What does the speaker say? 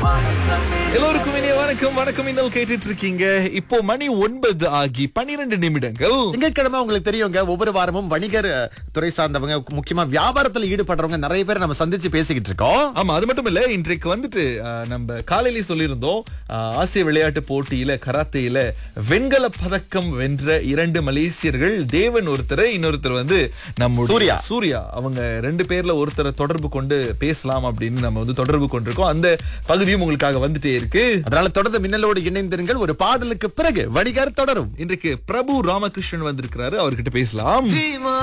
எல்லோருக்கும் இனிய வணக்கம் வணக்கம் இன்னும் கேட்டுட்டு இருக்கீங்க இப்போ மணி ஒன்பது ஆகி பன்னிரண்டு நிமிடங்கள் திங்கட்கிழமை உங்களுக்கு தெரியுங்க ஒவ்வொரு வாரமும் வணிகர் அஹ், துறை சார்ந்தவங்க முக்கியமா வியாபாரத்துல ஈடுபடுறவங்க நிறைய பேர் நம்ம சந்திச்சு பேசிக்கிட்டு இருக்கோம் ஆமா அது மட்டும் இல்ல இன்றைக்கு வந்துட்டு அஹ், நம்ம காலையிலேயே சொல்லியிருந்தோம் அஹ், ஆசிய விளையாட்டு போட்டியில கராத்தேயில வெண்கல பதக்கம் வென்ற இரண்டு மலேசியர்கள் தேவன் ஒருத்தர் இன்னொருத்தர் வந்து நம்ம சூர்யா. சூர்யா அவங்க ரெண்டு பேர்ல ஒருத்தரை தொடர்பு கொண்டு பேசலாம் அப்படின்னு நம்ம வந்து தொடர்பு கொண்டிருக்கோம் அந்த பகுதியும் உங்களுக்காக வந்துட்டே இருக்கு அதனால தொடர்ந்து மின்னலோடு இணைந்திருங்கள் ஒரு பாடலுக்கு பிறகு வணிகர் தொடரும் இன்றைக்கு பிரபு ராமகிருஷ்ணன் வந்திருக்கிறாரு அவர்கிட்ட பேசலாம்